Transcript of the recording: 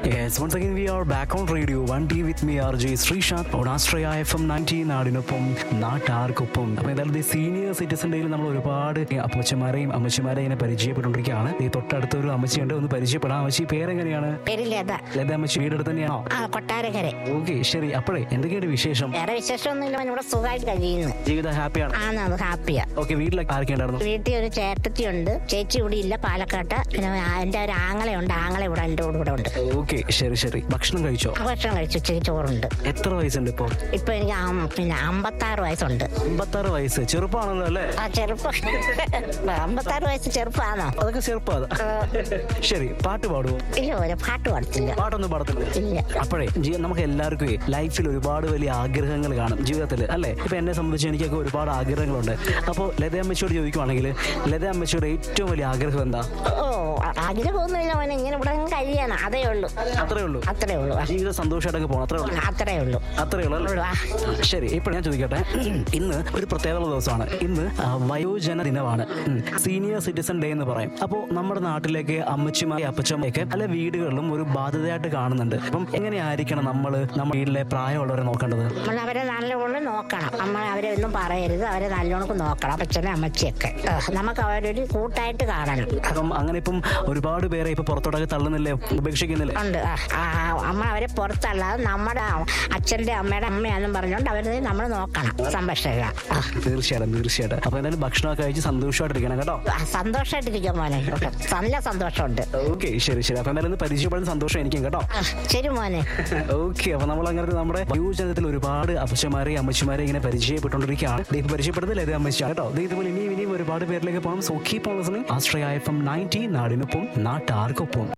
Yes, once again we are back on radio 1D with me RJ Sreesanth on Astraya FM 90 നാടിനൊപ്പം നാട്ടാർക്കൊപ്പം അപ്പോൾ എന്തായാലും senior citizen ഡേയിൽ നമ്മൾ ഒരുപാട് അപ്പച്ചമാരെയും അമ്മച്ചിമാരെയും ഇങ്ങനെ പരിചയപ്പെട്ടുകൊണ്ടിരിക്കുകയാണ് ഈ തൊട്ടടുത്ത ഒരു അമ്മച്ചിയുണ്ട് ഒന്ന് പരിചയപ്പെടാം അമ്മച്ചി പേരെങ്ങനെയാണ് പേര് ലത ലത അമ്മച്ചി വീടെടുത്ത് തന്നെയാണോ ആ കൊട്ടാരക്കര ഓക്കെ ശരി അപ്പോഴേ എന്തൊക്കെയാണ് വിശേഷം വേറെ വിശേഷമൊന്നുമില്ല ഇവിടെ സുഖമായിട്ട് കഴിയുന്നു ജീവിതം ഹാപ്പിയാണ് ആണ് അത് ഹാപ്പിയാ ഓക്കെ വീട്ടിലൊക്കെ ആരൊക്കെ ഉണ്ടായിരുന്നു വീട്ടിൽ ഒരു ചേട്ടത്തി ഉണ്ട് ചേച്ചി ഇവിടെ ഇല്ല പാലക്കാട്ട് പിന്നെ എന്റെ ഒരു ആങ്ങളയുണ്ട് ആങ്ങളെ ഇവിടെ എന്റെ കൂടെ ഇവിടെ ഉണ്ട് ഓക്കെ ശരി ശരി ഭക്ഷണം കഴിച്ചോ ആ ഭക്ഷണം കഴിച്ചു ഉച്ചയ്ക്ക് ചോറുണ്ട് എത്ര വയസ്സുണ്ട് ഇപ്പോൾ ഇപ്പൊ എനിക്ക് അം- പിന്നെ അമ്പത്താറ് വയസ്സുണ്ട് അമ്പത്താറ് വയസ്സ് ചെറുപ്പമാണല്ലോ അല്ലേ ആ ചെറുപ്പം അമ്പത്താറ് വയസ്സ് ചെറുപ്പമാണോ അതൊക്കെ ചെറുപ്പമാണ് ശരി പാട്ട് പാടുവോ ഇല്ല ഒരു പാട്ട് പാടത്തില്ല പാട്ടൊന്നും പാടത്തില്ല ഇല്ല അപ്പോഴേ ജീ- നമുക്ക് എല്ലാവർക്കും ലൈഫിൽ ഒരുപാട് വലിയ ആഗ്രഹങ്ങൾ കാണും ജീവിതത്തിൽ അല്ലേ ഇപ്പൊ എന്നെ സംബന്ധിച്ച് എനിക്കൊക്കെ ഒരുപാട് ആഗ്രഹങ്ങളുണ്ട് അപ്പോൾ ലത അമ്മച്ചിയോട് ചോദിക്കുവാണെങ്കിൽ ലത അമ്മച്ചിയുടെ ഏറ്റവും വലിയ ആഗ്രഹം എന്താ ഓ ആഗ്രഹമൊന്നുമില്ല മോനെ ഇങ്ങനെ ഇവിടെ അങ്ങ് കഴിയണം അതേ ഉള്ളൂ അത്രേ ഉള്ളൂ അത്രേ ഉള്ളൂ ആ, ജീവിതം സന്തോഷമായിട്ടൊക്കെ പോകണം അത്രേ ഉള്ളൂ അത്രേ ഉള്ളൂ അത്രേ ഉള്ളൂ അല്ലേ ഉള്ളൂ, ആ. ശരി ഇപ്പോൾ ഞാൻ ചോദിക്കട്ടെ ഇന്ന് ഒരു പ്രത്യേകത ദിവസമാണ് ഇന്ന് ആ, വയോജന ദിനമാണ് സീനിയർ സിറ്റിസൺ ഡേ എന്ന് പറയും അപ്പോൾ നമ്മുടെ നാട്ടിലേക്ക് അമ്മച്ചിമാരെ അപ്പച്ചമ്മയൊക്കെ പല വീടുകളിലും ഒരു ബാധ്യതയായിട്ട് കാണുന്നുണ്ട് അപ്പം എങ്ങനെയായിരിക്കണം നമ്മൾ നമ്മുടെ വീട്ടിലെ പ്രായമുള്ളവരെ നോക്കേണ്ടത് നമ്മൾ അവരെ നല്ലവണ്ണം നോക്കണം നമ്മൾ അവരെ ഒന്നും പറയരുത് അവരെ നല്ലോണം നോക്കണം അപ്പച്ചനെ അമ്മച്ചിയൊക്കെ ആ, നമുക്ക് അവരൊരു കൂട്ടായിട്ട് കാണണം അപ്പം അങ്ങനെ ഇപ്പം ഒരുപാട് പേരെ ഇപ്പൊ പുറത്തോട്ടൊക്കെ തള്ളുന്നില്ലേ ഉപേക്ഷിക്കുന്നില്ലേ ഉണ്ട് ആ, ആ, നമ്മൾ അവരെ പുറത്തല്ലാതെ നമ്മുടെ അച്ഛന്റെ അമ്മയുടെ അമ്മയാണെന്നും പറഞ്ഞുകൊണ്ട് അവരെ നമ്മൾ നോക്കണം സംരക്ഷക ആ, തീർച്ചയായിട്ടും തീർച്ചയായിട്ടും അപ്പൊ എന്തായാലും ഭക്ഷണമൊക്കെ കഴിച്ച് സന്തോഷമായിട്ടിരിക്കണം കേട്ടോ ആ, സന്തോഷമായിട്ടിരിക്കും മോനെ നല്ല സന്തോഷമുണ്ട് ഓക്കെ ശരി ശരി അപ്പൊ എന്തായാലും ഇന്ന് പരിചയപ്പെടുന്ന സന്തോഷം എനിക്കും കേട്ടോ ആ, ശരി മോനെ ഓക്കെ അപ്പൊ നമ്മൾ അങ്ങനെ നമ്മുടെ യുവജനത്തിൽ ഒരുപാട് അപ്പച്ചമാരെ അമ്മച്ചിമാരെ ഇങ്ങനെ പരിചയപ്പെട്ടുകൊണ്ടിരിക്കുകയാണ് ദീപ് പരിചയപ്പെടുന്നത് ലത അമ്മച്ചിയാണ് കേട്ടോ ദേ ഇതുപോലെ ഇനിയും ഇനിയും ഒരുപാട് പേരിലേക്ക് പോകാം so keep on listening Ashraya F M ninety നാടിനൊപ്പം നാട്ടാർക്കൊപ്പം